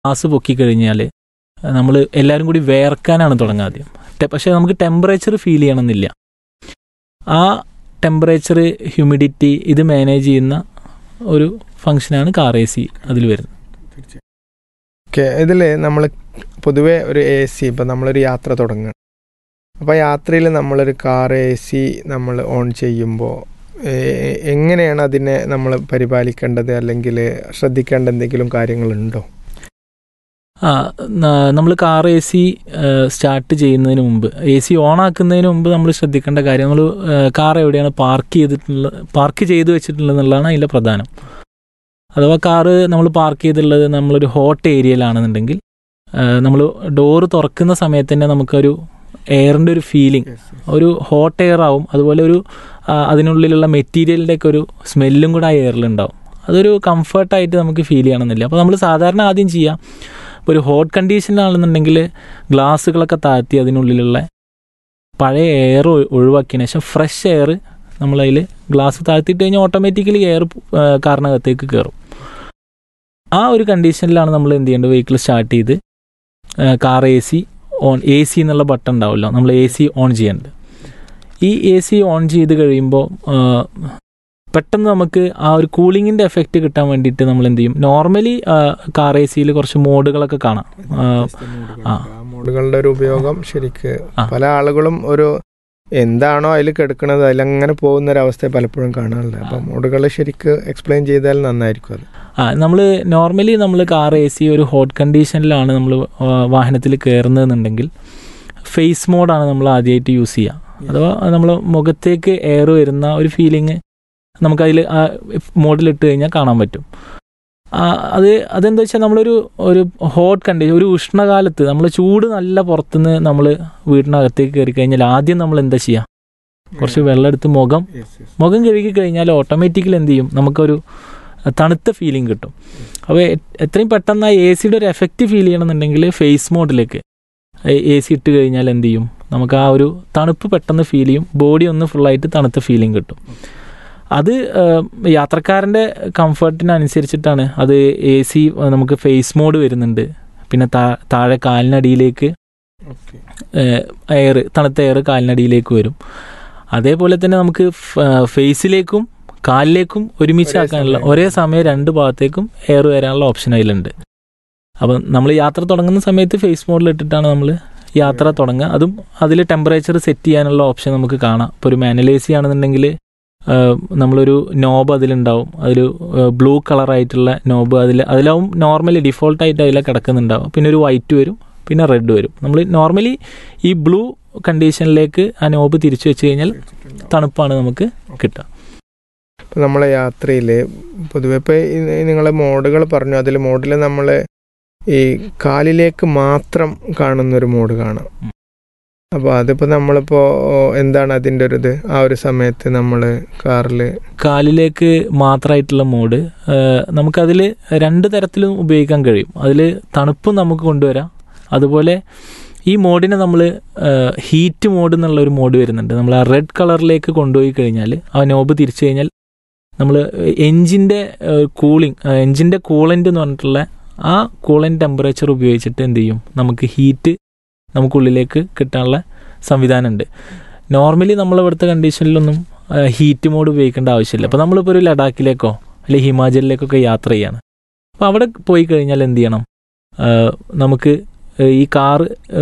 Glass പൊക്കി കഴിഞ്ഞാൽ നമ്മൾ എല്ലാവരും കൂടി വേർക്കാനാണ് തുടങ്ങുക ആദ്യം ടെ- പക്ഷേ നമുക്ക് ടെമ്പറേച്ചർ ഫീൽ ചെയ്യണമെന്നില്ല ആ ടെമ്പറേച്ചർ ഹ്യൂമിഡിറ്റി ഇത് മാനേജ് ചെയ്യുന്ന ഒരു ഫങ്ഷനാണ് കാർ എ സി അതിൽ വരുന്നത് ഓക്കെ ഇതിൽ നമ്മൾ പൊതുവേ ഒരു എ സി ഇപ്പം നമ്മളൊരു യാത്ര തുടങ്ങുകയാണ് അപ്പോൾ യാത്രയിൽ നമ്മളൊരു കാർ എ സി നമ്മൾ ഓൺ ചെയ്യുമ്പോൾ എങ്ങനെയാണ് അതിനെ നമ്മൾ പരിപാലിക്കേണ്ടത് അല്ലെങ്കിൽ ശ്രദ്ധിക്കേണ്ട എന്തെങ്കിലും കാര്യങ്ങളുണ്ടോ ആ നമ്മൾ കാർ എ സി സ്റ്റാർട്ട് ചെയ്യുന്നതിന് മുമ്പ് എ സി ഓൺ ആക്കുന്നതിന് മുമ്പ് നമ്മൾ ശ്രദ്ധിക്കേണ്ട കാര്യം നമ്മൾ കാർ എവിടെയാണ് പാർക്ക് ചെയ്തിട്ടുള്ളത് പാർക്ക് ചെയ്ത് വെച്ചിട്ടുള്ളത് എന്നുള്ളതാണ് അതിൻ്റെ പ്രധാനം അഥവാ കാറ് നമ്മൾ പാർക്ക് ചെയ്തിട്ടുള്ളത് നമ്മളൊരു ഹോട്ട് ഏരിയയിലാണെന്നുണ്ടെങ്കിൽ നമ്മൾ ഡോറ് തുറക്കുന്ന സമയത്ത് തന്നെ നമുക്കൊരു എയറിൻ്റെ ഒരു ഫീലിംഗ് ഒരു ഹോട്ട് എയർ ആവും അതുപോലെ ഒരു ആ, അതിനുള്ളിലുള്ള മെറ്റീരിയലിൻ്റെ ഒക്കെ ഒരു സ്മെല്ലും കൂടെ ആ എയറിലുണ്ടാവും അതൊരു കംഫർട്ടായിട്ട് നമുക്ക് ഫീൽ ചെയ്യണമെന്നില്ല അപ്പോൾ നമ്മൾ സാധാരണ ആദ്യം ചെയ്യാം ഇപ്പോൾ ഒരു ഹോട്ട് കണ്ടീഷനിലാണെന്നുണ്ടെങ്കിൽ ഗ്ലാസ്സുകളൊക്കെ താഴ്ത്തി അതിനുള്ളിലുള്ള പഴയ എയർ ഒഴിവാക്കിയതിന് ശേഷം ഫ്രഷ് എയർ നമ്മളതിൽ ഗ്ലാസ് താഴ്ത്തിയിട്ട് കഴിഞ്ഞാൽ ഓട്ടോമാറ്റിക്കലി എയർ കാറിനകത്തേക്ക് കയറും ആ ഒരു കണ്ടീഷനിലാണ് നമ്മൾ എന്ത് ചെയ്യേണ്ടത് വെഹിക്കിൾ സ്റ്റാർട്ട് ചെയ്ത് car A C on A C എന്നുള്ള ബട്ടൺ ഉണ്ടാവുമല്ലോ നമ്മൾ എ സി ഓൺ ചെയ്യേണ്ടത് ഈ എ സി ഓൺ ചെയ്ത് കഴിയുമ്പോൾ പെട്ടെന്ന് നമുക്ക് ആ ഒരു കൂളിങ്ങിൻ്റെ എഫക്റ്റ് കിട്ടാൻ വേണ്ടിയിട്ട് നമ്മൾ എന്ത് ചെയ്യും നോർമലി കാർ എ സിയിൽ കുറച്ച് മോഡുകളൊക്കെ കാണാം ആ, ആ. മോഡുകളുടെ ഒരു ഉപയോഗം ശരിക്ക് ആ. പല ആളുകളും ഒരു എന്താണോ അതിൽ കിടക്കുന്നത് അതിലങ്ങനെ പോകുന്ന ഒരു അവസ്ഥ പലപ്പോഴും കാണാറുണ്ട് അപ്പം മോഡുകൾ ശരിക്ക് എക്സ്പ്ലെയിൻ ചെയ്താൽ നന്നായിരിക്കും അത് ആ നമ്മൾ നോർമലി നമ്മൾ കാർ എ സി ഒരു ഹോട്ട് കണ്ടീഷനിലാണ് നമ്മൾ വാഹനത്തിൽ കയറുന്നതെന്നുണ്ടെങ്കിൽ ഫേസ് മോഡാണ് നമ്മൾ ആദ്യമായിട്ട് യൂസ് ചെയ്യുക അഥവാ നമ്മൾ മുഖത്തേക്ക് എയർ വരുന്ന ഒരു ഫീലിംഗ് നമുക്കതിൽ ആ മോഡിലിട്ട് കഴിഞ്ഞാൽ കാണാൻ പറ്റും ആ, അത് അതെന്താ വെച്ചാൽ നമ്മളൊരു ഒരു ഹോട്ട് കണ്ടീഷൻ ഒരു ഉഷ്ണകാലത്ത് നമ്മൾ ചൂട് നല്ല പുറത്തുനിന്ന് നമ്മൾ വീടിനകത്തേക്ക് കയറി കഴിഞ്ഞാൽ ആദ്യം നമ്മൾ എന്താ ചെയ്യുക കുറച്ച് വെള്ളം എടുത്ത് മുഖം മുഖം കഴുകി കഴിഞ്ഞാൽ ഓട്ടോമാറ്റിക്കലി എന്ത് ചെയ്യും നമുക്കൊരു തണുത്ത ഫീലിംഗ് കിട്ടും അപ്പോൾ എ- എത്രയും പെട്ടെന്ന് ആ എ സിയുടെ ഒരു എഫക്റ്റ് ഫീൽ ചെയ്യണമെന്നുണ്ടെങ്കിൽ ഫേസ് മോഡിലേക്ക് എ സി ഇട്ട് കഴിഞ്ഞാൽ എന്ത് ചെയ്യും നമുക്ക് ആ ഒരു തണുപ്പ് പെട്ടെന്ന് ഫീൽ ചെയ്യും ബോഡി ഒന്ന് ഫുള്ളായിട്ട് തണുത്ത ഫീലിംഗ് കിട്ടും അത് ഏഹ്, യാത്രക്കാരൻ്റെ കംഫർട്ടിനനുസരിച്ചിട്ടാണ് അത് എ സി നമുക്ക് ഫേസ് മോഡ് വരുന്നുണ്ട് പിന്നെ താ- താഴെ കാലിനടിയിലേക്ക് എയർ തണുത്ത എയർ കാലിനടിയിലേക്ക് വരും അതേപോലെ തന്നെ നമുക്ക് ഫ- ഫേസിലേക്കും കാലിലേക്കും ഒരുമിച്ച് ഒരേ ആക്കാനുള്ള സമയം. ഒരേ സമയം രണ്ട് ഭാഗത്തേക്കും എയർ വരാനുള്ള ഓപ്ഷൻ അതിലുണ്ട് അപ്പം നമ്മൾ യാത്ര തുടങ്ങുന്ന സമയത്ത് ഫേസ് മോഡിൽ ഇട്ടിട്ടാണ് നമ്മൾ യാത്ര തുടങ്ങുക അതും അതിൽ ടെമ്പറേച്ചർ സെറ്റ് ചെയ്യാനുള്ള ഓപ്ഷൻ നമുക്ക് കാണാം ഇപ്പോൾ ഒരു മാനുവൽ എ സി ആണെന്നുണ്ടെങ്കിൽ നമ്മളൊരു നോബ് അതിലുണ്ടാവും അതൊരു ബ്ലൂ കളറായിട്ടുള്ള നോബ് അതിൽ അതിലാവും നോർമലി ഡിഫോൾട്ടായിട്ട് അതിൽ കിടക്കുന്നുണ്ടാവും പിന്നെ ഒരു വൈറ്റ് വരും പിന്നെ റെഡ് വരും നമ്മൾ നോർമലി ഈ ബ്ലൂ കണ്ടീഷനിലേക്ക് ആ നോബ് തിരിച്ചു വെച്ച് കഴിഞ്ഞാൽ തണുപ്പാണ് നമുക്ക് കിട്ടുക ഇപ്പം നമ്മളെ യാത്രയിൽ പൊതുവെ ഇപ്പോൾ നിങ്ങൾ മോഡുകൾ പറഞ്ഞു അതിൽ മോഡിൽ നമ്മൾ ഈ കാലിലേക്ക് മാത്രം കാണുന്നൊരു മോഡ് കാണാം ഉം. അപ്പോൾ അതിപ്പോൾ നമ്മളിപ്പോൾ എന്താണ് അതിൻ്റെ ഒരു ഇത് ആ ഒരു സമയത്ത് നമ്മൾ കാറിൽ കാലിലേക്ക് മാത്രമായിട്ടുള്ള മോഡ് നമുക്കതിൽ രണ്ട് തരത്തിലും ഉപയോഗിക്കാൻ കഴിയും അതിൽ തണുപ്പും നമുക്ക് കൊണ്ടുവരാം അതുപോലെ ഈ മോഡിനെ നമ്മൾ ഹീറ്റ് മോഡ് എന്നുള്ള ഒരു മോഡ് വരുന്നുണ്ട് നമ്മൾ ആ റെഡ് കളറിലേക്ക് കൊണ്ടുപോയി കഴിഞ്ഞാൽ ആ നോബ് തിരിച്ചു കഴിഞ്ഞാൽ നമ്മൾ എഞ്ചിൻ്റെ കൂളിംഗ് എഞ്ചിൻ്റെ കൂളൻ്റ് എന്ന് പറഞ്ഞിട്ടുള്ള ആ കൂളൻ്റ് ടെമ്പറേച്ചർ ഉപയോഗിച്ചിട്ട് എന്ത് ചെയ്യും നമുക്ക് ഹീറ്റ് നമുക്കുള്ളിലേക്ക് കിട്ടാനുള്ള സംവിധാനമുണ്ട് നോർമലി നമ്മളിവിടുത്തെ കണ്ടീഷനിലൊന്നും ഹീറ്റ് മോഡ് ഉപയോഗിക്കേണ്ട ആവശ്യമില്ല അപ്പോൾ നമ്മളിപ്പോൾ ഒരു ലഡാക്കിലേക്കോ അല്ലെങ്കിൽ ഹിമാചലിലേക്കൊക്കെ യാത്ര ചെയ്യാണ് അപ്പോൾ അവിടെ പോയി കഴിഞ്ഞാൽ എന്ത് ചെയ്യണം ആ, നമുക്ക് ഈ കാർ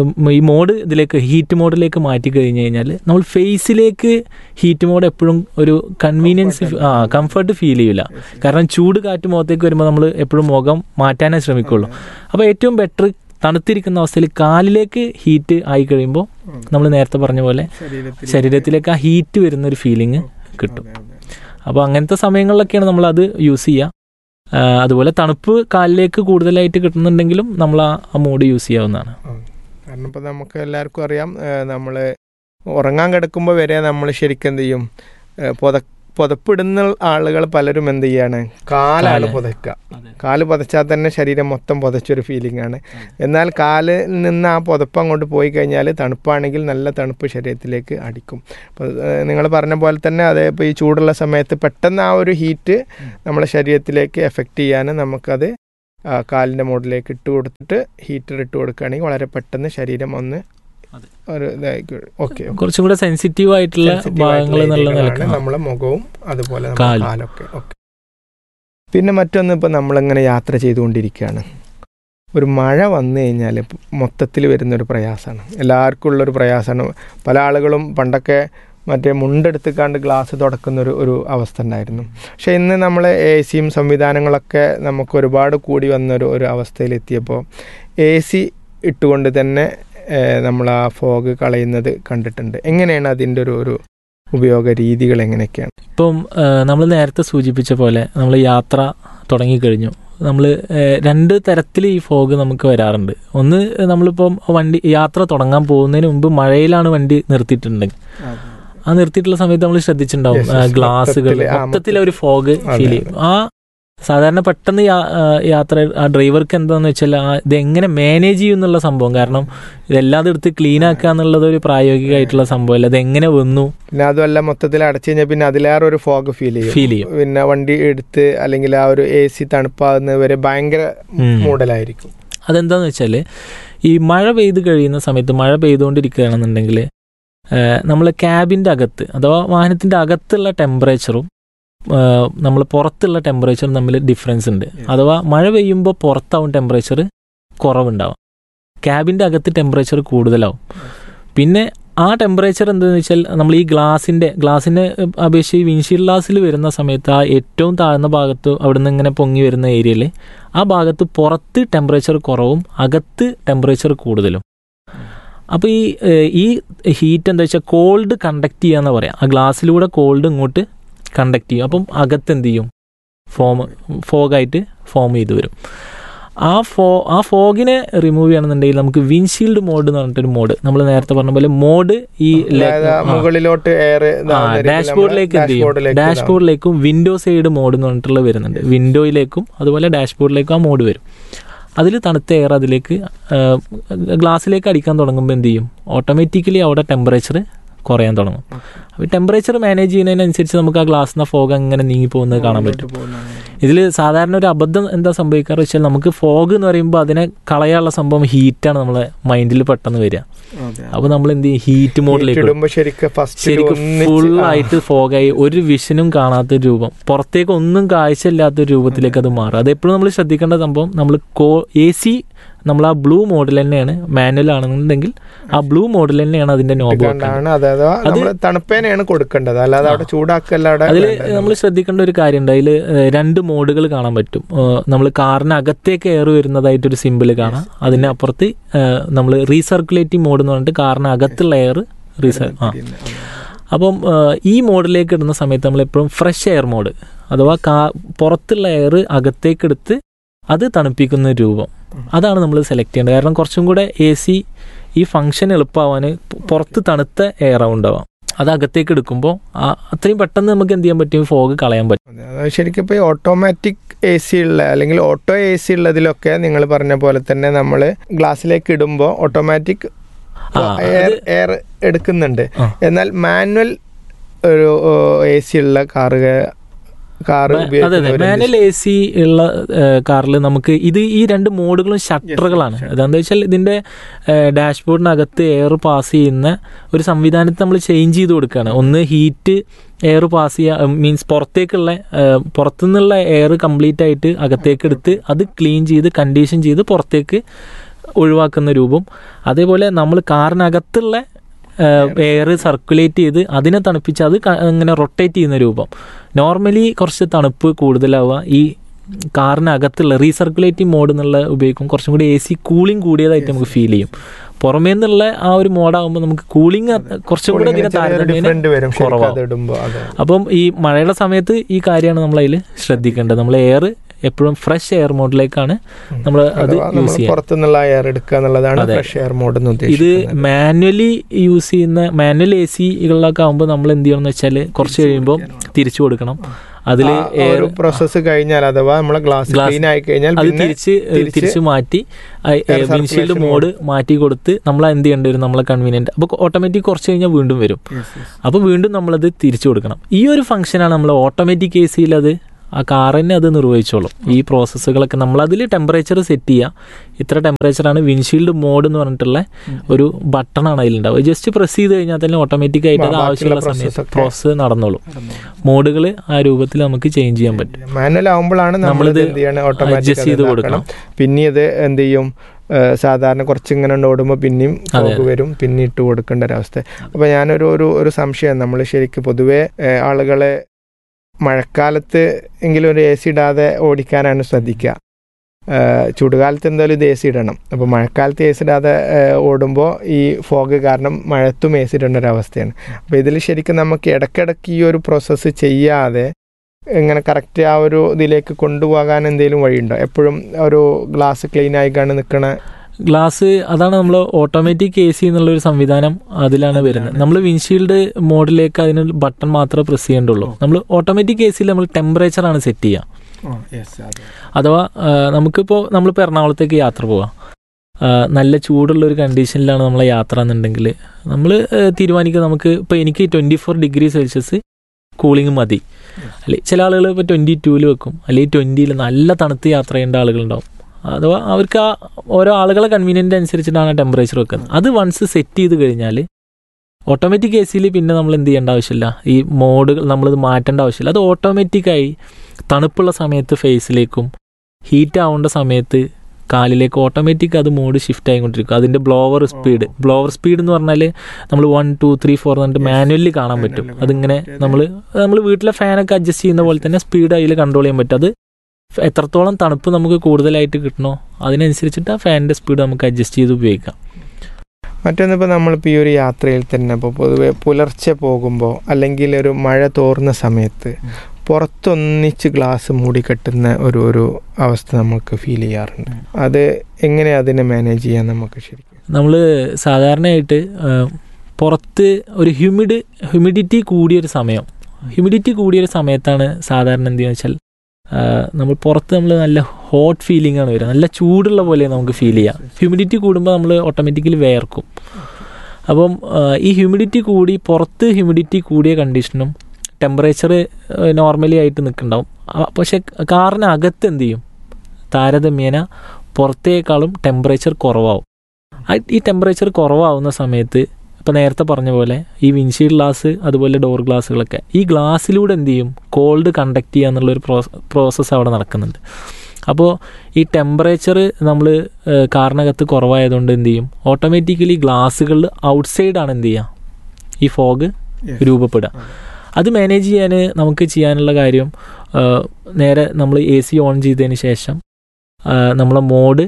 ഈ മോഡ് ഇതിലേക്ക് ഹീറ്റ് മോഡിലേക്ക് മാറ്റി കഴിഞ്ഞ് കഴിഞ്ഞാൽ നമ്മൾ ഫേസിലേക്ക് ഹീറ്റ് മോഡ് എപ്പോഴും ഒരു കൺവീനിയൻസ് ആ കംഫർട്ട് ഫീൽ ചെയ്യില്ല കാരണം ചൂട് കാറ്റ് മുഖത്തേക്ക് വരുമ്പോൾ നമ്മൾ എപ്പോഴും മുഖം മാറ്റാനേ ശ്രമിക്കുള്ളൂ അപ്പോൾ ഏറ്റവും ബെറ്റർ തണുത്തിരിക്കുന്ന അവസ്ഥയിൽ കാലിലേക്ക് ഹീറ്റ് ആയി കഴിയുമ്പോൾ നമ്മൾ നേരത്തെ പറഞ്ഞ പോലെ ശരീരത്തിലേക്ക് ആ ഹീറ്റ് വരുന്ന ഒരു ഫീലിംഗ് കിട്ടും അപ്പോൾ അങ്ങനത്തെ സമയങ്ങളിലൊക്കെയാണ് നമ്മൾ അത് യൂസ് ചെയ്യുക ആ, അതുപോലെ തണുപ്പ് കാലിലേക്ക് കൂടുതലായിട്ട് കിട്ടുന്നുണ്ടെങ്കിലും നമ്മൾ ആ ആ മോഡ് യൂസ് ചെയ്യാവുന്നതാണ് കാരണം ഇപ്പോൾ നമുക്ക് എല്ലാവർക്കും അറിയാം നമ്മൾ ഉറങ്ങാൻ കിടക്കുമ്പോൾ വരെ നമ്മൾ ശരിക്കും എന്ത് ചെയ്യും ഏഹ് പുത പുതപ്പിടുന്ന ആളുകൾ പലരും എന്ത് ചെയ്യാണ് കാലാണ് കാല്. പുതയ്ക്കുക കാല് പുതച്ചാൽ തന്നെ ശരീരം മൊത്തം പുതച്ചൊരു ഫീലിംഗ് ആണ് എന്നാൽ കാലിൽ നിന്ന് ആ പുതപ്പ് അങ്ങോട്ട് പോയി കഴിഞ്ഞാൽ തണുപ്പാണെങ്കിൽ നല്ല തണുപ്പ് ശരീരത്തിലേക്ക് അടിക്കും അപ്പോൾ നിങ്ങൾ പറഞ്ഞ പോലെ തന്നെ അതേ ഇപ്പോൾ ഈ ചൂടുള്ള സമയത്ത് പെട്ടെന്ന് ആ ഒരു ഹീറ്റ് നമ്മുടെ ശരീരത്തിലേക്ക് എഫക്റ്റ് ചെയ്യാൻ നമുക്കത് ആ, കാലിൻ്റെ മോഡിലേക്ക് ഇട്ട് കൊടുത്തിട്ട് ഹീറ്റർ ഇട്ട് കൊടുക്കുകയാണെങ്കിൽ വളരെ പെട്ടെന്ന് ശരീരം ഒന്ന് അതെ. ഒരു ഇതായിരിക്കും ഓക്കെ കുറച്ചും കൂടെ സെൻസിറ്റീവ് ആയിട്ടുള്ള ഭാഗങ്ങൾ എന്നുള്ള നിലക്ക് നമ്മളെ മുഖവും അതുപോലെ നമ്മുടെ കാലും. കാലൊക്കെ ഓക്കെ പിന്നെ മറ്റൊന്ന് ഇപ്പം നമ്മളിങ്ങനെ യാത്ര ചെയ്തുകൊണ്ടിരിക്കുകയാണ് ഒരു മഴ വന്നു കഴിഞ്ഞാൽ മൊത്തത്തിൽ വരുന്നൊരു പ്രയാസമാണ് എല്ലാവർക്കും ഉള്ളൊരു പ്രയാസമാണ് പല ആളുകളും പണ്ടൊക്കെ മറ്റേ മുണ്ടെടുത്തുക്കാണ്ട് ഗ്ലാസ് തുടക്കുന്ന ഒരു ഒരു അവസ്ഥ ഉണ്ടായിരുന്നു പക്ഷേ ഇന്ന് നമ്മൾ എ സിയും സംവിധാനങ്ങളൊക്കെ നമുക്ക് ഒരുപാട് കൂടി വന്നൊരു ഒരു അവസ്ഥയിലെത്തിയപ്പോൾ എ സി ഇട്ടുകൊണ്ട് തന്നെ നമ്മൾ ആ ഫോഗ് കളയുന്നത് കണ്ടിട്ടുണ്ട് എങ്ങനെയാണ് അതിൻ്റെ ഒരു ഒരു ഉപയോഗ രീതികൾ എങ്ങനെയൊക്കെയാണ് ഇപ്പം നമ്മൾ നേരത്തെ സൂചിപ്പിച്ച പോലെ നമ്മൾ യാത്ര തുടങ്ങിക്കഴിഞ്ഞു നമ്മൾ രണ്ട് തരത്തിൽ ഈ ഫോഗ് നമുക്ക് വരാറുണ്ട് ഒന്ന് നമ്മളിപ്പം വണ്ടി യാത്ര തുടങ്ങാൻ പോകുന്നതിന് മുമ്പ് മഴയിലാണ് വണ്ടി നിർത്തിയിട്ടുണ്ടെങ്കിൽ ആ നിർത്തിയിട്ടുള്ള സമയത്ത് നമ്മൾ ശ്രദ്ധിച്ചിട്ടുണ്ടാവും Yes, yes. ഗ്ലാസുകൾ മൊത്തത്തില്, ആ, മൊത്തത്തിൽ ഒരു ഫോഗ് അതെ, ഫീൽ ചെയ്യും ആ സാധാരണ പെട്ടെന്ന് യാ- ആ, യാത്ര ആ ഡ്രൈവർക്ക് എന്താന്ന് വെച്ചാൽ ആ ഇത് എങ്ങനെ മാനേജ് ചെയ്യും എന്നുള്ള സംഭവം കാരണം ഇതെല്ലാം എടുത്ത് ക്ലീൻ ആക്കുക എന്നുള്ളത് ഒരു പ്രായോഗികമായിട്ടുള്ള സംഭവമല്ല അത് എങ്ങനെ വന്നു പിന്നെ അതുമല്ല മൊത്തത്തിൽ അടച്ചു കഴിഞ്ഞാൽ പിന്നെ അതിലേറെ ഒരു ഫോഗ് ഫീൽ ചെയ്യും ഫീൽ ചെയ്യും പിന്നെ വണ്ടി എടുത്ത് അല്ലെങ്കിൽ ആ ഒരു എ സി തണുപ്പാകുന്നത് വരെ ഭയങ്കര ഉം. മൂടലായിരിക്കും അതെന്താന്ന് വെച്ചാൽ ഈ മഴ പെയ്ത് കഴിയുന്ന സമയത്ത് മഴ പെയ്തുകൊണ്ടിരിക്കുകയാണെന്നുണ്ടെങ്കിൽ നമ്മൾ ക്യാബിൻ്റെ അകത്ത് അഥവാ വാഹനത്തിൻ്റെ അകത്തുള്ള ടെമ്പറേച്ചറും നമ്മൾ പുറത്തുള്ള ടെമ്പറേച്ചറും തമ്മിൽ ഡിഫറൻസ് ഉണ്ട് അഥവാ മഴ പെയ്യുമ്പോൾ പുറത്താവും ടെമ്പറേച്ചർ കുറവുണ്ടാവും ക്യാബിൻ്റെ അകത്ത് ടെമ്പറേച്ചർ കൂടുതലാവും പിന്നെ ആ ടെമ്പറേച്ചർ എന്താണെന്ന് വെച്ചാൽ നമ്മൾ ഈ ഗ്ലാസിൻ്റെ ഗ്ലാസിനെ അപേക്ഷിച്ച് വിൻഷീൽഡ് ഗ്ലാസ്സിൽ വരുന്ന സമയത്ത് ആ ഏറ്റവും താഴ്ന്ന ഭാഗത്ത് അവിടെ നിന്ന് ഇങ്ങനെ പൊങ്ങി വരുന്ന ഏരിയയിൽ ആ ഭാഗത്ത് പുറത്ത് ടെമ്പറേച്ചർ കുറവും അകത്ത് ടെമ്പറേച്ചർ കൂടുതലും അപ്പോൾ ഈ ഏഹ്, ഈ ഹീറ്റ് എന്താ വെച്ചാൽ കോൾഡ് കണ്ടക്ട് ചെയ്യാന്ന് പറയാം ആ ഗ്ലാസ്സിലൂടെ കോൾഡ് ഇങ്ങോട്ട് കണ്ടക്ട് ചെയ്യും അപ്പം അകത്ത് എന്ത് ചെയ്യും ഫോം ഫോഗായിട്ട് ഫോം ചെയ്ത് വരും ആ ഫോ ആ ഫോഗിനെ റിമൂവ് ചെയ്യണമെന്നുണ്ടെങ്കിൽ നമുക്ക് വിൻഷീൽഡ് മോഡ് എന്ന് പറഞ്ഞിട്ടൊരു മോഡ് നമ്മൾ നേരത്തെ പറഞ്ഞ പോലെ മോഡ് ഈ ലെ- അതായത് ആ ആ. മുകളിലോട്ട് എയർ ഡാഷ്ബോർഡിലേക്ക് എന്ത് ചെയ്യും ഡാഷ്ബോർഡിലേക്കും വിൻഡോ സൈഡ് മോഡ് എന്ന് പറഞ്ഞിട്ടുള്ള വരുന്നുണ്ട് വിൻഡോയിലേക്കും അതുപോലെ ഡാഷ്ബോർഡിലേക്കും ആ മോഡ് വരും അതിൽ തണുത്ത എയർ അതിലേക്ക് ഗ്ലാസ്സിലേക്ക് അടിക്കാൻ തുടങ്ങുമ്പോൾ എന്ത് ചെയ്യും ഓട്ടോമാറ്റിക്കലി അവിടെ ടെമ്പറേച്ചർ കുറയാൻ തുടങ്ങും അപ്പോൾ ടെമ്പറേച്ചർ മാനേജ് ചെയ്യുന്നതിനനുസരിച്ച് നമുക്ക് ആ ഗ്ലാസ്സിന് ഫോഗ് അങ്ങനെ നീങ്ങി പോകുന്നത് കാണാൻ പറ്റും ഇതിൽ സാധാരണ ഒരു അബദ്ധം എന്താ സംഭവിക്കാറ് വെച്ചാൽ നമുക്ക് ഫോഗ് എന്ന് പറയുമ്പോൾ അതിനെ കളയാനുള്ള സംഭവം ഹീറ്റാണ് നമ്മളെ മൈൻഡിൽ പെട്ടെന്ന് വരിക അപ്പോൾ നമ്മൾ എന്ത് ചെയ്യും ഹീറ്റ് മോഡിലേക്ക് ഇടുമ്പോ ശരിക്കും ഫസ്റ്റ് ശരിക്കും ഫുൾ ആയിട്ട് ഫോഗായി ഒരു വിഷനും കാണാത്ത ഒരു രൂപം പുറത്തേക്ക് ഒന്നും കാഴ്ചയില്ലാത്ത ഒരു രൂപത്തിലേക്ക് അത് മാറും അതെപ്പോഴും നമ്മൾ ശ്രദ്ധിക്കേണ്ട സംഭവം നമ്മൾ കോ എ സി നമ്മൾ ആ ബ്ലൂ മോഡൽ തന്നെയാണ് മാനുവൽ ആണെന്നുണ്ടെങ്കിൽ ആ ബ്ലൂ മോഡൽ തന്നെയാണ് അതിന്റെ നോബ് വെക്കേണ്ടത് കണ്ടാണ് അതായത് നമ്മൾ തണുപ്പേനെയാണ് കൊടുക്കേണ്ടത് അല്ലാതെ അവിടെ ചൂടാക്കല്ല അവിടെ അതിൽ വേണ്ടത്. നമ്മൾ ശ്രദ്ധിക്കേണ്ട ഒരു കാര്യമുണ്ട് അതിൽ രണ്ട് മോഡുകൾ കാണാൻ പറ്റും നമ്മൾ കാറിന് അകത്തേക്ക് എയർ വരുന്നതായിട്ടൊരു സിമ്പിൾ കാണാം അതിന് അപ്പുറത്ത് നമ്മൾ റീസർക്കുലേറ്റിംഗ് മോഡ് എന്ന് പറഞ്ഞിട്ട് കാറിന് അകത്തുള്ള എയർ റീസർ ആ അപ്പം ആ, ഈ മോഡിലേക്ക് ഇടുന്ന സമയത്ത് നമ്മൾ എപ്പോഴും ഫ്രഷ് എയർ മോഡ് അഥവാ കാ പുറത്തുള്ള എയർ അകത്തേക്ക് എടുത്ത് അത് തണുപ്പിക്കുന്ന ഒരു രൂപം അതാണ് നമ്മൾ സെലക്ട് ചെയ്യേണ്ടത് കാരണം കുറച്ചും കൂടെ എ സി ഈ ഫംഗ്ഷൻ എളുപ്പമാവാൻ പുറത്ത് തണുത്ത എയർ ഉണ്ടാവാം അത് അകത്തേക്ക് എടുക്കുമ്പോൾ അത്രയും പെട്ടെന്ന് നമുക്ക് എന്ത് ചെയ്യാൻ പറ്റും ഫോഗ് കളയാൻ പറ്റും അതെ, അത് ശരിക്കും ഇപ്പോൾ ഈ ഓട്ടോമാറ്റിക് എ സി ഉള്ള അല്ലെങ്കിൽ ഓട്ടോ എ സി ഉള്ളതിലൊക്കെ നിങ്ങൾ പറഞ്ഞ പോലെ തന്നെ നമ്മൾ ഗ്ലാസ്സിലേക്ക് ഇടുമ്പോൾ ഓട്ടോമാറ്റിക് ആ, എയർ എയർ എടുക്കുന്നുണ്ട് ആ. എന്നാൽ മാനുവൽ ഒരു എ സി ഉള്ള കാറ് കാറ് അതെ അതെ മാനുവൽ എ സി ഉള്ള കാറിൽ നമുക്ക് ഇത് ഈ രണ്ട് മോഡുകളും ഷട്ടറുകളാണ് അതെന്താ വെച്ചാൽ ഇതിന്റെ ഡാഷ്ബോർഡിനകത്ത് എയർ പാസ് ചെയ്യുന്ന ഒരു സംവിധാനത്തെ നമ്മൾ ചേഞ്ച് ചെയ്ത് കൊടുക്കുകയാണ് ഒന്ന് ഹീറ്റ് എയർ പാസ് ചെയ്യുക മീൻസ് പുറത്തേക്കുള്ള ഏഹ്, പുറത്തുനിന്നുള്ള എയർ കംപ്ലീറ്റ് ആയിട്ട് അകത്തേക്ക് എടുത്ത് അത് ക്ലീൻ ചെയ്ത് കണ്ടീഷൻ ചെയ്ത് പുറത്തേക്ക് ഒഴിവാക്കുന്ന രൂപം അതേപോലെ നമ്മൾ കാറിനകത്തുള്ള എയർ സർക്കുലേറ്റ് ചെയ്ത് അതിനെ തണുപ്പിച്ച് അത് ക- ഇങ്ങനെ റൊട്ടേറ്റ് ചെയ്യുന്ന രൂപം നോർമലി കുറച്ച് തണുപ്പ് കൂടുതലാവുക ഈ കാറിനകത്തുള്ള റീസർക്കുലേറ്റിംഗ് മോഡ് എന്നുള്ള ഉപയോഗിക്കും കുറച്ചും കൂടി എ സി കൂളിംഗ് കൂടിയതായിട്ട് നമുക്ക് ഫീൽ ചെയ്യും പുറമേ നിന്നുള്ള ആ ഒരു മോഡാകുമ്പോൾ നമുക്ക് കൂളിംഗ് കുറച്ചും കൂടെ ഇതിനെ താരതമ്യേന ഡിഫറെന്റ് വരും ശരിക്കും കുറവാകും. അത് ഇടുമ്പോൾ അതെ അപ്പം ഈ മഴയുടെ സമയത്ത് ഈ കാര്യമാണ് നമ്മൾ അതിൽ ശ്രദ്ധിക്കേണ്ടത് നമ്മൾ എയർ എപ്പോഴും ഫ്രഷ് എയർ മോഡിലേക്കാണ് നമ്മൾ അത് അഥവാ യൂസ് നമ്മൾ ചെയ്യുക പുറത്തുനിന്നുള്ള എയർ എടുക്കുക എന്നുള്ളതാണ് അതെ. ഫ്രഷ് എയർ മോഡ് എന്ന് ഇത് ഉദ്ദേശിക്കുന്നത് മാനുവലി യൂസ് ചെയ്യുന്ന മാനുവൽ എ സികളിലൊക്കെ ആകുമ്പോൾ നമ്മൾ എന്ത് ചെയ്യണം എന്ന് വെച്ചാൽ കുറച്ച് കഴിയുമ്പോൾ തിരിച്ചു കൊടുക്കണം അതിൽ ആ എയർ ഒരു പ്രോസസ്സ് കഴിഞ്ഞാൽ അഥവാ നമ്മളെ ഗ്ലാസ് Glass- ക്ലീൻ ആയി കഴിഞ്ഞാൽ അത് പിന്നെ തിരിച്ച് തിരിച്ച് തിരിച്ച് മാറ്റി air വിൻഷീൽഡ് circulation മോഡ് മാറ്റി കൊടുത്ത് നമ്മൾ എന്ത് ചെയ്യേണ്ടി വരും നമ്മളെ കൺവീനിയൻറ്റ് അപ്പോൾ ഓട്ടോമാറ്റിക് കുറച്ച് കഴിഞ്ഞാൽ വീണ്ടും വരും അപ്പോൾ വീണ്ടും നമ്മളത് തിരിച്ചു കൊടുക്കണം ഈ ഒരു ഫംഗ്ഷനാണ് നമ്മൾ ഓട്ടോമാറ്റിക് എ സിയിൽ അത് ആ കാർ തന്നെ അത് നിർവഹിച്ചോളും ഈ പ്രോസസ്സുകളൊക്കെ നമ്മളതിൽ ടെമ്പറേച്ചർ സെറ്റ് ചെയ്യുക ഇത്ര ടെമ്പറേച്ചറാണ് വിൻഷീൽഡ് മോഡ് എന്ന് പറഞ്ഞിട്ടുള്ള ഒരു ബട്ടണാണ് അതിലുണ്ടാവുക ജസ്റ്റ് പ്രസ് ചെയ്ത് കഴിഞ്ഞാൽ തന്നെ ഓട്ടോമാറ്റിക് ആയിട്ട് അത് ബാക്കിയുള്ള ആവശ്യമുള്ള process സമയത്ത് ഒക്കെ പ്രോസസ്സ് നടന്നോളും മോഡുകൾ ആ രൂപത്തിൽ നമുക്ക് ചേഞ്ച് ചെയ്യാൻ പറ്റും മാനുവൽ ആകുമ്പോഴാണ് നമ്മൾ നമ്മളിത് എന്ത് ചെയ്യണം adjust ഓട്ടോമാറ്റിക് ചെയ്ത് കൊടുക്കണം. പിന്നെ ഇത് എന്ത് ചെയ്യും ഏഹ് സാധാരണ കുറച്ച് ഇങ്ങനെ ഓടുമ്പോൾ പിന്നെയും അതെ, ഫോഗ് വരും പിന്നെ ഇട്ട് കൊടുക്കേണ്ട ഒരവസ്ഥ അപ്പോൾ ഞാനൊരു ഒരു ഒരു സംശയം നമ്മൾ ശരിക്കും പൊതുവേ ഏഹ് ആളുകളെ മഴക്കാലത്ത് എങ്കിലും ഒരു എ സി ഇടാതെ ഓടിക്കാനാണ് ശ്രദ്ധിക്കുക ഏഹ് ചൂടുകാലത്ത് എന്തായാലും ഇത് എ സി ഇടണം അപ്പോൾ മഴക്കാലത്ത് എ സി ഇടാതെ ഓടുമ്പോൾ ഈ ഫോഗ് കാരണം മഴത്തും എ സി ഇടേണ്ട ഒരു അവസ്ഥയാണ് അപ്പോൾ ഇതിൽ ശരിക്കും നമുക്ക് ഇടയ്ക്കിടയ്ക്ക് ഈ ഒരു പ്രോസസ്സ് ചെയ്യാതെ ഇങ്ങനെ കറക്റ്റ് ആ ഒരു ഇതിലേക്ക് കൊണ്ടുപോകാൻ എന്തെങ്കിലും വഴിയുണ്ടോ എപ്പോഴും ഒരു ഗ്ലാസ് ക്ലീൻ ആയിക്കാണ് നിൽക്കണ ഗ്ലാസ് അതാണ് നമ്മൾ ഓട്ടോമാറ്റിക് എ സി എന്നുള്ള ഒരു സംവിധാനം അതിലാണ് വരുന്നത് നമ്മൾ വിൻഷീൽഡ് മോഡിലേക്ക് അതിന് ബട്ടൺ മാത്രമേ പ്രസ് ചെയ്യേണ്ടുള്ളൂ നമ്മൾ ഓട്ടോമാറ്റിക് എ സിയിൽ നമ്മൾ ടെമ്പറേച്ചർ ആണ് സെറ്റ് ചെയ്യുക അഥവാ ആ, നമുക്കിപ്പോൾ നമ്മളിപ്പോൾ എറണാകുളത്തേക്ക് യാത്ര പോവാം ആ, നല്ല ചൂടുള്ള ഒരു കണ്ടീഷനിലാണ് നമ്മളെ യാത്ര എന്നുണ്ടെങ്കിൽ നമ്മൾ തീരുമാനിക്കുക നമുക്ക് ഇപ്പോൾ എനിക്ക് twenty four degree Celsius cooling മതി അല്ലെ ചില ആളുകൾ ഇപ്പോൾ ട്വൻറ്റി ടൂവിൽ വെക്കും അല്ലെങ്കിൽ ട്വൻറ്റിയിൽ നല്ല തണുത്ത് യാത്ര ചെയ്യേണ്ട ആളുകളുണ്ടാവും അഥവാ അവർക്ക് ആ ഓരോ ആളുകളെ കൺവീനിയൻ്റ് അനുസരിച്ചിട്ടാണ് ടെമ്പറേച്ചർ വെക്കുന്നത് അത് വൺസ് സെറ്റ് ചെയ്ത് കഴിഞ്ഞാൽ ഓട്ടോമാറ്റിക് എ സിയിൽ പിന്നെ നമ്മൾ എന്ത് ചെയ്യേണ്ട ആവശ്യമില്ല ഈ മോഡുകൾ നമ്മളിത് മാറ്റേണ്ട ആവശ്യമില്ല അത് ഓട്ടോമാറ്റിക്കായി തണുപ്പുള്ള സമയത്ത് ഫേസിലേക്കും ഹീറ്റ് ആവേണ്ട സമയത്ത് കാലിലേക്ക് ഓട്ടോമാറ്റിക് അത് മോഡ് ഷിഫ്റ്റ് ആയിക്കൊണ്ടിരിക്കും അതിൻ്റെ ബ്ലോവർ സ്പീഡ് ബ്ലോവർ സ്പീഡ് എന്ന് പറഞ്ഞാൽ നമ്മൾ വൺ ടു ത്രീ ഫോർ എന്നിട്ട് മാനുവലി കാണാൻ പറ്റും അതിങ്ങനെ നമ്മൾ നമ്മൾ വീട്ടിലെ ഫാനൊക്കെ അഡ്ജസ്റ്റ് ചെയ്യുന്ന പോലെ തന്നെ സ്പീഡ് അതിൽ കൺട്രോൾ ചെയ്യാൻ പറ്റും അത് എത്രത്തോളം തണുപ്പ് നമുക്ക് കൂടുതലായിട്ട് കിട്ടണോ അതിനനുസരിച്ചിട്ട് ആ ഫാനിൻ്റെ സ്പീഡ് നമുക്ക് അഡ്ജസ്റ്റ് ചെയ്ത് ഉപയോഗിക്കാം മറ്റൊന്നിപ്പോൾ നമ്മളിപ്പോൾ ഈ ഒരു യാത്രയിൽ തന്നെ ഇപ്പോൾ പൊതുവെ പുലർച്ചെ പോകുമ്പോൾ അല്ലെങ്കിൽ ഒരു മഴ തോർന്ന സമയത്ത് പുറത്തൊന്നിച്ച് ഗ്ലാസ് മൂടിക്കെട്ടുന്ന ഒരു ഒരു അവസ്ഥ നമുക്ക് ഫീൽ ചെയ്യാറുണ്ട് അത് എങ്ങനെ അതിനെ മാനേജ് ചെയ്യാൻ നമുക്ക് ശരിക്കും നമ്മൾ സാധാരണയായിട്ട് ആ, പുറത്ത് ഒരു ഹ്യൂമിഡ് ഹ്യൂമിഡിറ്റി കൂടിയൊരു സമയം ഹ്യൂമിഡിറ്റി കൂടിയൊരു സമയത്താണ് സാധാരണ എന്ത് ചെയ്യുക വെച്ചാൽ ആ, നമ്മൾ പുറത്ത് നമ്മൾ നല്ല ഹോട്ട് ഫീലിംഗ് ആണ് വരിക നല്ല ചൂടുള്ള പോലെ നമുക്ക് ഫീൽ ചെയ്യാം ഹ്യൂമിഡിറ്റി കൂടുമ്പോൾ നമ്മൾ ഓട്ടോമാറ്റിക്കലി വേർക്കും അപ്പം ആ, ഈ ഹ്യൂമിഡിറ്റി കൂടി പുറത്ത് ഹ്യൂമിഡിറ്റി കൂടിയ കണ്ടീഷനും ടെമ്പറേച്ചർ നോർമലി ആയിട്ട് നിൽക്കുന്നുണ്ടാവും ആ, പക്ഷെ കാറിനകത്ത് എന്ത് ചെയ്യും താരതമ്യേന പുറത്തേക്കാളും ടെമ്പറേച്ചർ കുറവാകും ആ ഈ ടെമ്പറേച്ചർ കുറവാകുന്ന സമയത്ത് ഇപ്പം നേരത്തെ പറഞ്ഞ പോലെ ഈ വിൻഷീൽഡ് ഗ്ലാസ് അതുപോലെ ഡോർ ഗ്ലാസ്സുകളൊക്കെ ഈ ഗ്ലാസ്സിലൂടെ എന്ത് ചെയ്യും കോൾഡ് കണ്ടക്ട് ചെയ്യുക എന്നുള്ളൊരു പ്രോസസ്സ് അവിടെ നടക്കുന്നുണ്ട് അപ്പോൾ ഈ ടെമ്പറേച്ചർ നമ്മൾ കാറിനകത്ത് കുറവായതുകൊണ്ട് എന്ത് ചെയ്യും ഓട്ടോമാറ്റിക്കലി ഗ്ലാസ്സുകളിൽ ഔട്ട്സൈഡാണ് എന്ത് ചെയ്യുക ഈ ഫോഗ് രൂപപ്പെടുക അത് മാനേജ് ചെയ്യാൻ നമുക്ക് ചെയ്യാനുള്ള കാര്യം ആ, നേരെ നമ്മൾ എ സി ഓൺ ചെയ്തതിന് ശേഷം ആ, നമ്മളെ മോഡ്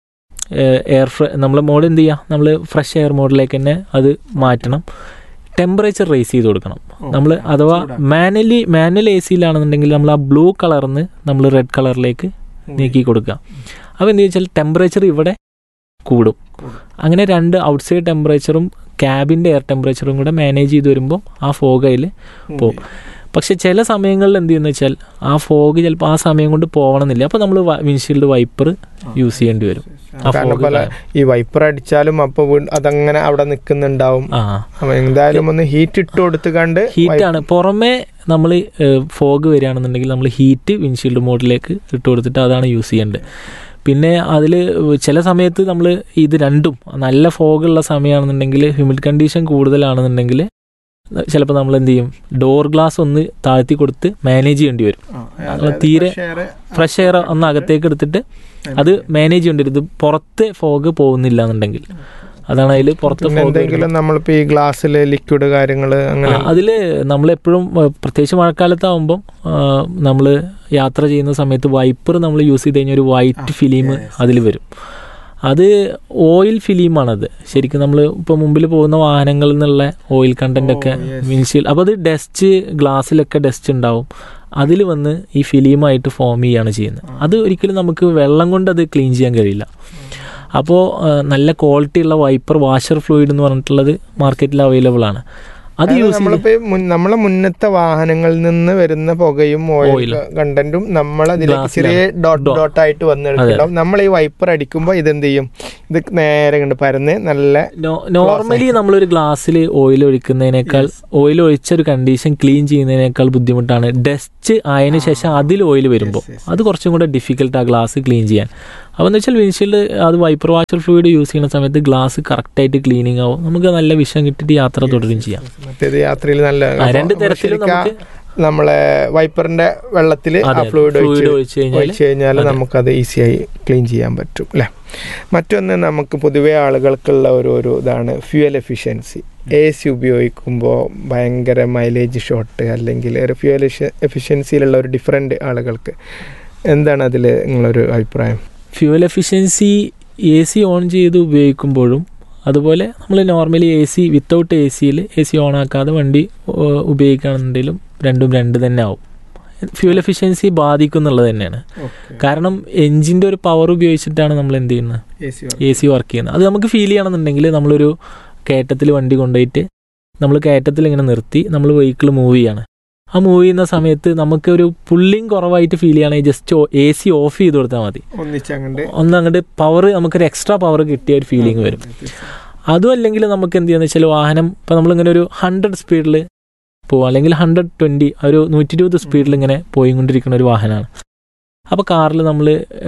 എയർ ഫ്ര നമ്മളെ മോഡ് എന്ത് ചെയ്യുക നമ്മൾ ഫ്രഷ് എയർ മോഡിലേക്ക് തന്നെ അത് മാറ്റണം ടെമ്പറേച്ചർ റേസ് ചെയ്ത് കൊടുക്കണം നമ്മൾ അഥവാ മാനുവലി മാനുവൽ എ സിയിലാണെന്നുണ്ടെങ്കിൽ നമ്മൾ ആ ബ്ലൂ കളറിന്ന് നമ്മൾ റെഡ് കളറിലേക്ക് നീക്കി കൊടുക്കുക അപ്പോൾ എന്ത് വെച്ചാൽ ടെമ്പറേച്ചർ ഇവിടെ കൂടും അങ്ങനെ രണ്ട് ഔട്ട്സൈഡ് ടെമ്പറേച്ചറും ക്യാബിൻ്റെ എയർ ടെമ്പറേച്ചറും കൂടെ മാനേജ് ചെയ്ത് വരുമ്പോൾ ആ ഫോഗ് അതിൽ പോകും പക്ഷെ ചില സമയങ്ങളിൽ എന്ത് ചെയ്യുന്ന വെച്ചാൽ ആ ഫോഗ് ചിലപ്പോൾ ആ സമയം കൊണ്ട് പോകണമെന്നില്ല അപ്പോൾ നമ്മൾ വിൻഷീൽഡ് വൈപ്പർ യൂസ് ചെയ്യേണ്ടി വരും ആ കാരണം fog പല ഈ വൈപ്പർ അടിച്ചാലും അപ്പോൾ വീ- അതങ്ങനെ അവിടെ നിൽക്കുന്നുണ്ടാവും ആ അപ്പൊ എന്തായാലും ഒന്ന് ഹീറ്റ് ഇട്ട് കൊടുത്ത് കണ്ട് ഹീറ്റാണ് പുറമെ നമ്മൾ ഫോഗ് വരികയാണെന്നുണ്ടെങ്കിൽ നമ്മൾ ഹീറ്റ് വിൻഷീൽഡ് മോഡിലേക്ക് ഇട്ട് കൊടുത്തിട്ട് അതാണ് യൂസ് ചെയ്യേണ്ടത് പിന്നെ അതിൽ ചില സമയത്ത് നമ്മൾ ഇത് രണ്ടും നല്ല ഫോഗുള്ള സമയമാണെന്നുണ്ടെങ്കിൽ ഹ്യൂമിഡ് കണ്ടീഷൻ കൂടുതലാണെന്നുണ്ടെങ്കിൽ ചിലപ്പോൾ നമ്മൾ എന്ത് ചെയ്യും ഡോർ ഗ്ലാസ് ഒന്ന് താഴ്ത്തി കൊടുത്ത് മാനേജ് ചെയ്യേണ്ടി വരും അത് തീരെ ഫ്രഷ് എയർ ഒന്ന് അകത്തേക്ക് എടുത്തിട്ട് അത് മാനേജ് ചെയ്യേണ്ടി വരും ഇത് പുറത്തെ ഫോഗ് പോകുന്നില്ല എന്നുണ്ടെങ്കിൽ അതാണ് അതിൽ പുറത്തെ പിന്നെ ഫോഗ് എന്തെങ്കിലും നമ്മളിപ്പോ ഈ ഗ്ലാസ്സിൽ ലിക്വിഡ് കാര്യങ്ങൾ അങ്ങനെ അതിൽ നമ്മളെപ്പോഴും ഏഹ്, പ്രത്യേകിച്ച് മഴക്കാലത്താവുമ്പം നമ്മൾ യാത്ര ചെയ്യുന്ന സമയത്ത് വൈപ്പർ നമ്മൾ യൂസ് ചെയ്ത് കഴിഞ്ഞാൽ ഒരു വൈറ്റ് ഫിലിം അതിൽ വരും അത് ഓയിൽ ഫിലിമാണത് ശരിക്കും നമ്മൾ ഇപ്പോൾ മുമ്പിൽ പോകുന്ന വാഹനങ്ങളിൽ നിന്നുള്ള ഓയിൽ കണ്ടന്റ് ഒക്കെ വിൻഷീൽ അപ്പോൾ അത് ഡസ്റ്റ് ഗ്ലാസ്സിലൊക്കെ ഡസ്റ്റ് ഉണ്ടാവും അതിൽ വന്ന് ഈ ഫിലിമായിട്ട് ഫോം ചെയ്യുകയാണ് ചെയ്യുന്നത് അത് ഒരിക്കലും നമുക്ക് വെള്ളം കൊണ്ട് അത് ക്ലീൻ ചെയ്യാൻ കഴിയില്ല അപ്പോൾ നല്ല ക്വാളിറ്റി ഉള്ള വൈപ്പർ വാഷർ ഫ്ലൂയിഡ് എന്ന് പറഞ്ഞിട്ടുള്ളത് മാർക്കറ്റിൽ അവൈലബിൾ ആണ് അത് യൂസ് ചെയ്ത് നമ്മളിപ്പോ ഈ മുൻ- നമ്മളെ മുന്നത്തെ വാഹനങ്ങളിൽ നിന്ന് വരുന്ന പുകയും ഓയിൽ Oil. കണ്ടന്റും നമ്മളതിലേക്ക് Glass ചെറിയ ഡോട്ട് Dot. ഡോട്ട് ആയിട്ട് വന്നെടുക്കുന്നുണ്ടാവും നമ്മൾ ഈ വൈപ്പർ അടിക്കുമ്പോൾ ഇതെന്ത് ചെയ്യും ഇത് നേരെ കണ്ട് പരന്ന് നല്ല നോർമലി നമ്മളൊരു ഗ്ലാസ്സിൽ ഓയിൽ ഒഴിക്കുന്നതിനേക്കാൾ ഓയിൽ ഒഴിച്ച ഒരു കണ്ടീഷൻ ക്ലീൻ ചെയ്യുന്നതിനേക്കാൾ ബുദ്ധിമുട്ടാണ് ഡസ്റ്റ് ആയതിനു ശേഷം അതിൽ ഓയിൽ വരുമ്പോൾ അത് കുറച്ചും കൂടെ ഡിഫിക്കൽട്ട് ആ ഗ്ലാസ് ക്ലീൻ ചെയ്യാൻ അപ്പോൾ എന്ന് വെച്ചാൽ വിൻഷീൽഡ് അത് വൈപ്പർ വാഷർ ഫ്ലൂയിഡ് യൂസ് ചെയ്യുന്ന സമയത്ത് ഗ്ലാസ് കറക്റ്റായിട്ട് ക്ലീനിങ് ആവും നമുക്ക് നല്ല വിഷം കിട്ടിയിട്ട് യാത്ര തുടരും ചെയ്യാം മറ്റേത് യാത്രയിൽ നല്ല ആ, രണ്ട് അപ്പൊ തരത്തിലും ശരിക്കും ആ നമുക്ക് നമ്മളെ വൈപ്പറിന്റെ വെള്ളത്തിൽ ആ അതെ, ഫ്ലൂയിഡ് fluid ഒഴിച്ച് ഒഴിച്ച് കഴിഞ്ഞാൽ ഒഴിച്ച് കഴിഞ്ഞാൽ അതെ. നമുക്കത് ഈസിയായി ക്ലീൻ ചെയ്യാൻ പറ്റും അല്ലേ മറ്റൊന്ന് നമുക്ക് പൊതുവേ ആളുകൾക്കുള്ള ഒരു ഒരു ഇതാണ് ഫ്യൂവൽ എഫിഷ്യൻസി എ സി ഉപയോഗിക്കുമ്പോൾ ഭയങ്കര മൈലേജ് ഷോട്ട് അല്ലെങ്കിൽ ഒരു ഫ്യൂവൽ എഫിഷ്യൻസിയിലുള്ള ഒരു ഡിഫറെൻ്റ് ആളുകൾക്ക് എന്താണ് അതിൽ നിങ്ങളൊരു അഭിപ്രായം fuel efficiency A C on ചെയ്ത് ഉപയോഗിക്കുമ്പോഴും അതുപോലെ നമ്മൾ normally A C without A സിയിൽ എ സി ഓൺ ആക്കാതെ വണ്ടി ഏഹ്, ഉപയോഗിക്കുകയാണെന്നുണ്ടെങ്കിലും രണ്ടും രണ്ട് തന്നെ ആവും ഫ്യൂവൽ എഫിഷ്യൻസി ബാധിക്കുന്നുള്ളത് തന്നെയാണ് കാരണം എഞ്ചിൻ്റെ ഒരു പവർ ഉപയോഗിച്ചിട്ടാണ് നമ്മൾ എന്ത് ചെയ്യുന്നത് എ സി വർക്ക് ചെയ്യുന്നത് അത് നമുക്ക് ഫീൽ ചെയ്യണമെന്നുണ്ടെങ്കിൽ നമ്മളൊരു കയറ്റത്തിൽ വണ്ടി കൊണ്ടുപോയിട്ട് നമ്മൾ കയറ്റത്തിൽ ഇങ്ങനെ നിർത്തി നമ്മൾ വെഹിക്കിൾ മൂവ് ചെയ്യാണ് ആ മൂവ് ചെയ്യുന്ന സമയത്ത് നമുക്ക് ഒരു പുള്ളിങ് കുറവായിട്ട് ഫീൽ ചെയ്യുകയാണെങ്കിൽ ജസ്റ്റ് എ സി ഓഫ് ചെയ്ത് കൊടുത്താൽ മതി ഒന്നിച്ചങ്ങണ്ട് ഒന്ന് അങ്ങോട്ട് പവർ നമുക്കൊരു എക്സ്ട്രാ പവർ കിട്ടിയ ഒരു ഫീലിംഗ് വരും അതും അല്ലെങ്കിൽ നമുക്ക് എന്ത് ചെയ്യാന്ന് വെച്ചാൽ വാഹനം ഇപ്പം നമ്മളിങ്ങനെ ഒരു ഹൺഡ്രഡ് സ്പീഡിൽ പോവുക അല്ലെങ്കിൽ ഹൺഡ്രഡ് ട്വൻറ്റി ഒരു നൂറ്റി ഇരുപത് സ്പീഡിൽ ഇങ്ങനെ പോയിക്കൊണ്ടിരിക്കുന്ന ഒരു വാഹനമാണ് അപ്പോൾ കാറിൽ നമ്മൾ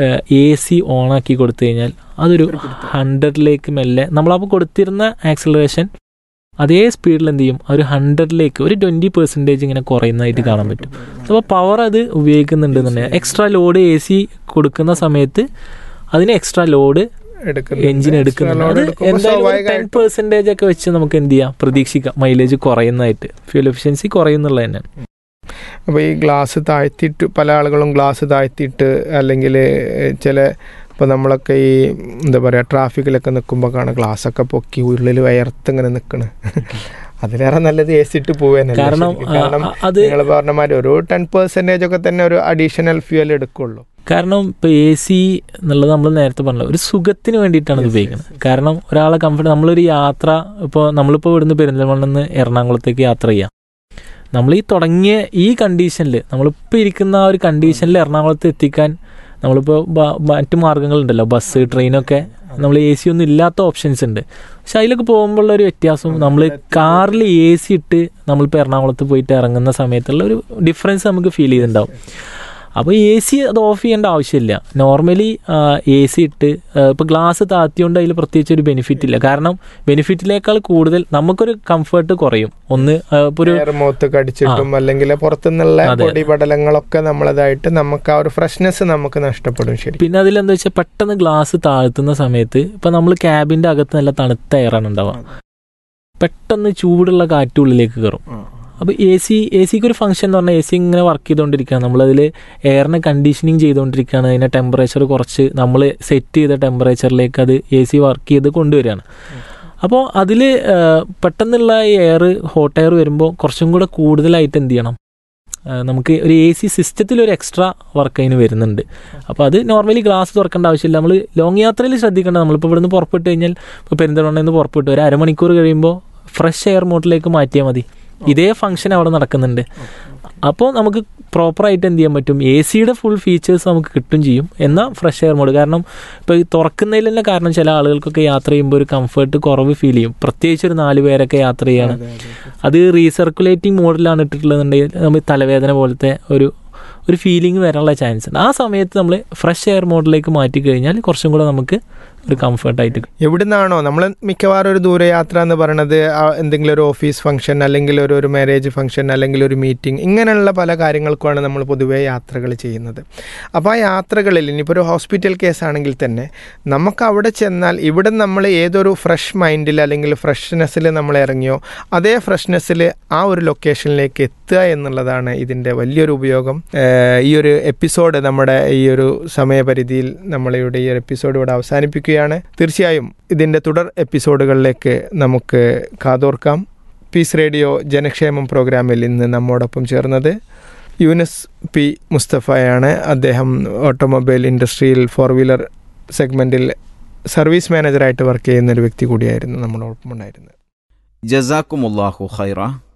എ സി ഓണാക്കി കൊടുത്തു കഴിഞ്ഞാൽ അതൊരു ഹൺഡ്രഡിലേക്ക് മെല്ലെ നമ്മളപ്പോൾ കൊടുത്തിരുന്ന ആക്സിലറേഷൻ അതേ സ്പീഡിൽ എന്ത് ചെയ്യും ആ ഒരു ഹൺഡ്രഡിലേക്ക് ഒരു ട്വൻറ്റി പെർസെൻറ്റേജ് ഇങ്ങനെ കുറയുന്നതായിട്ട് കാണാൻ പറ്റും അപ്പോൾ പവർ അത് ഉപയോഗിക്കുന്നുണ്ട് തന്നെ എക്സ്ട്രാ ലോഡ് എ സി കൊടുക്കുന്ന സമയത്ത് അതിന് എക്സ്ട്രാ ലോഡ് എഞ്ചിൻ എടുക്കുന്നുണ്ട് അത് എന്തായാലും ടെൻ പെർസെൻറ്റേജ് ഒക്കെ വെച്ച് നമുക്ക് എന്ത് ചെയ്യാം പ്രതീക്ഷിക്കാം മൈലേജ് കുറയുന്നതായിട്ട് ഫ്യൂൽ എഫിഷ്യൻസി കുറയുന്നുള്ളത് തന്നെയാണ് അപ്പോൾ ഈ ഗ്ലാസ് താഴ്ത്തിയിട്ട് പല ആളുകളും ഗ്ലാസ് താഴ്ത്തിയിട്ട് അല്ലെങ്കിൽ ചില ഇപ്പോൾ നമ്മളൊക്കെ ഈ എന്താ പറയുക ട്രാഫിക്കിലൊക്കെ നിൽക്കുമ്പോൾ കാണാം ഗ്ലാസ്സൊക്കെ പൊക്കി ഉള്ളിൽ വയർത്ത് ഇങ്ങനെ നിൽക്കണ് അതിലേറെ നല്ലത് എ സി ഇട്ട് പോവാനല്ലേ കാരണം ശരിക്കും. കാരണം ആ, അത് നിങ്ങൾ പറഞ്ഞ മാതിരി ഒരു ടെൻ പെർസെൻറ്റേജ് ഒക്കെ തന്നെ ഒരു അഡീഷണൽ ഫ്യൂവൽ എടുക്കുള്ളൂ കാരണം ഇപ്പൊ എ സി എന്നുള്ളത് നമ്മൾ നേരത്തെ പറഞ്ഞത് ഒരു സുഖത്തിന് വേണ്ടിയിട്ടാണ് ഇത് ഉപയോഗിക്കുന്നത് കാരണം ഒരാളെ കംഫർട്ട് നമ്മളൊരു യാത്ര ഇപ്പോൾ നമ്മളിപ്പോൾ ഇവിടുന്ന് പെരിന്തൽമണ്ണ നിന്ന് എറണാകുളത്തേക്ക് യാത്ര ചെയ്യാം നമ്മൾ ഈ തുടങ്ങിയ ഈ കണ്ടീഷനിൽ നമ്മളിപ്പോൾ ഇരിക്കുന്ന ആ ഒരു കണ്ടീഷനിൽ എറണാകുളത്ത് എത്തിക്കാൻ നമ്മളിപ്പോൾ ബ- മറ്റു മാർഗ്ഗങ്ങളുണ്ടല്ലോ ബസ് ട്രെയിനൊക്കെ നമ്മൾ എ സി ഒന്നും ഇല്ലാത്ത ഓപ്ഷൻസ് ഉണ്ട് പക്ഷെ അതിലൊക്കെ പോകുമ്പോഴുള്ള ഒരു വ്യത്യാസം നമ്മൾ കാറിൽ എ സി ഇട്ട് നമ്മളിപ്പോൾ എറണാകുളത്ത് പോയിട്ട് ഇറങ്ങുന്ന സമയത്തുള്ള ഒരു ഡിഫറൻസ് നമുക്ക് ഫീൽ ചെയ്തിട്ടുണ്ടാവും അപ്പോൾ എ സി അത് ഓഫ് ചെയ്യേണ്ട ആവശ്യമില്ല നോർമലി എ സി ഇട്ട് ഇപ്പോൾ ഗ്ലാസ് താത്തിയോണ്ട് അതിൽ പ്രത്യേകിച്ച് ഒരു ബെനിഫിറ്റ് ഇല്ല കാരണം ബെനിഫിറ്റിനേക്കാൾ കൂടുതൽ നമുക്കൊരു കംഫർട്ട് കുറയും ഒന്ന് ഇപ്പോൾ ഒരു എയർ മുഖത്ത് കടിച്ചിട്ടും അല്ലെങ്കിൽ പുറത്തുനിന്നുള്ള അതെ. പൊടി പടലങ്ങളൊക്കെ നമ്മളതായിട്ട് നമുക്ക് ആ ഒരു ഫ്രഷ്നെസ് നമുക്ക് നഷ്ടപ്പെടും ശരി പിന്നെ അതിലെന്താ വെച്ചാൽ പെട്ടെന്ന് ഗ്ലാസ് താഴ്ത്തുന്ന സമയത്ത് ഇപ്പം നമ്മൾ ക്യാബിൻ്റെ അകത്ത് നല്ല തണുത്ത എയറാണ് ഉണ്ടാവുക പെട്ടെന്ന് ചൂടുള്ള കാറ്റ് ഉള്ളിലേക്ക് കയറും അപ്പോൾ എ സി എ സിക്ക് ഒരു ഫംഗ്ഷൻ എന്ന് പറഞ്ഞാൽ എ സി ഇങ്ങനെ വർക്ക് ചെയ്തുകൊണ്ടിരിക്കുകയാണ് നമ്മളതിൽ എയറിനെ കണ്ടീഷനിങ് ചെയ്തുകൊണ്ടിരിക്കുകയാണ് അതിൻ്റെ ടെമ്പറേച്ചർ കുറച്ച് നമ്മൾ സെറ്റ് ചെയ്ത ടെമ്പറേച്ചറിലേക്ക് അത് എ സി വർക്ക് ചെയ്ത് കൊണ്ടുവരികയാണ് അപ്പോൾ അതിൽ പെട്ടെന്നുള്ള ഈ എയർ ഹോട്ട് എയർ വരുമ്പോൾ കുറച്ചും കൂടെ കൂടുതലായിട്ട് എന്ത് ചെയ്യണം ആ, നമുക്ക് ഒരു എ സി സിസ്റ്റത്തിൽ ഒരു എക്സ്ട്രാ വർക്ക് അതിന് വരുന്നുണ്ട് അപ്പോൾ അത് നോർമലി ഗ്ലാസ് തുറക്കേണ്ട ആവശ്യമില്ല നമ്മൾ ലോങ് യാത്രയിൽ ശ്രദ്ധിക്കേണ്ട നമ്മളിപ്പോൾ ഇവിടുന്ന് പുറപ്പെട്ട് കഴിഞ്ഞാൽ ഇപ്പോൾ പെരിന്തൽമണ്ണയിൽ നിന്ന് പുറപ്പെട്ടു ഒരു അരമണിക്കൂർ കഴിയുമ്പോൾ ഫ്രഷ് എയർ മോഡിലേക്ക് മാറ്റിയാൽ മതി ഇതേ ഫംഗ്ഷൻ അവിടെ നടക്കുന്നുണ്ട് അപ്പോൾ നമുക്ക് പ്രോപ്പറായിട്ട് എന്ത് ചെയ്യാൻ പറ്റും എ സിയുടെ ഫുൾ ഫീച്ചേഴ്സ് നമുക്ക് കിട്ടും ചെയ്യും എന്നാൽ ഫ്രഷ് എയർ മോഡ് കാരണം ഇപ്പോൾ ഈ തുറക്കുന്നതിൽ തന്നെ കാരണം ചില ആളുകൾക്കൊക്കെ യാത്ര ചെയ്യുമ്പോൾ ഒരു കംഫർട്ട് കുറവ് ഫീൽ ചെയ്യും പ്രത്യേകിച്ച് ഒരു നാല് പേരൊക്കെ യാത്ര ചെയ്യാണ് അത് റീസർക്കുലേറ്റിംഗ് മോഡിലാണ് ഇട്ടിട്ടുള്ളതെന്നുണ്ടെങ്കിൽ നമ്മൾ തലവേദന പോലത്തെ ഒരു ഒരു ഫീലിംഗ് വരാനുള്ള ചാൻസ് ഉണ്ട് ആ സമയത്ത് നമ്മൾ ഫ്രഷ് എയർ മോഡിലേക്ക് മാറ്റി കഴിഞ്ഞാൽ കുറച്ചും കൂടെ നമുക്ക് ഒരു കംഫർട്ടായിട്ട് കിട്ടും എവിടുന്നാണോ നമ്മൾ മിക്കവാറും ഒരു ദൂരയാത്ര എന്ന് പറയുന്നത് ആ എന്തെങ്കിലും ഒരു ഓഫീസ് ഫംഗ്ഷൻ അല്ലെങ്കിൽ ഒരു ഒരു മാരേജ് ഫംഗ്ഷൻ അല്ലെങ്കിൽ ഒരു മീറ്റിംഗ് ഇങ്ങനെയുള്ള പല കാര്യങ്ങൾക്കുമാണ് നമ്മൾ പൊതുവേ യാത്രകൾ ചെയ്യുന്നത് അപ്പോൾ ആ യാത്രകളിൽ ഇനിയിപ്പോൾ ഒരു ഹോസ്പിറ്റൽ കേസ് ആണെങ്കിൽ തന്നെ നമുക്ക് അവിടെ ചെന്നാൽ ഇവിടെ നമ്മൾ ഏതൊരു ഫ്രഷ് മൈൻഡിൽ അല്ലെങ്കിൽ ഫ്രഷ്നെസ്സിൽ നമ്മൾ ഇറങ്ങിയോ അതേ ഫ്രഷ്നെസ്സിൽ ആ ഒരു ലൊക്കേഷനിലേക്ക് എത്തുക എന്നുള്ളതാണ് ഇതിൻ്റെ വലിയൊരു ഉപയോഗം ഏഹ് ഈ ഒരു എപ്പിസോഡ് നമ്മുടെ ഈ ഒരു സമയപരിധിയിൽ നമ്മളിവിടെ ഈ ഒരു എപ്പിസോഡ് ഇവിടെ അവസാനിപ്പിക്കുകയാണ് തീർച്ചയായും ഇതിൻ്റെ തുടർ എപ്പിസോഡുകളിലേക്ക് നമുക്ക് കാതോർക്കാം പീസ് റേഡിയോ ജനക്ഷേമം പ്രോഗ്രാമിൽ ഇന്ന് നമ്മോടൊപ്പം ചേർന്നത് യൂനസ് പി മുസ്തഫയാണ് അദ്ദേഹം ഓട്ടോമൊബൈൽ ഇൻഡസ്ട്രിയിൽ ഫോർ വീലർ സെഗ്മെൻറ്റിൽ സർവീസ് മാനേജറായിട്ട് വർക്ക് ചെയ്യുന്ന ഒരു വ്യക്തി കൂടിയായിരുന്നു നമ്മളോടൊപ്പം ഉണ്ടായിരുന്നത് ജസാക്കുമുല്ലാഹു ഖൈറ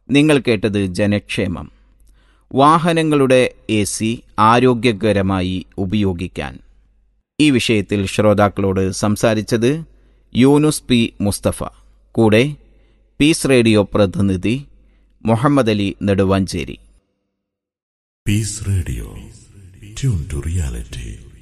നിങ്ങൾ കേട്ടത് ജനക്ഷേമം വാഹനങ്ങളുടെ എ സി ആരോഗ്യകരമായി ഉപയോഗിക്കാൻ ഈ വിഷയത്തിൽ ശ്രോതാക്കളോട് സംസാരിച്ചത് യൂനുസ് പി മുസ്തഫ കൂടെ പീസ് റേഡിയോ പ്രതിനിധി Muhammad Ali നെടുവാഞ്ചേരി Peace Radio. Tune to reality.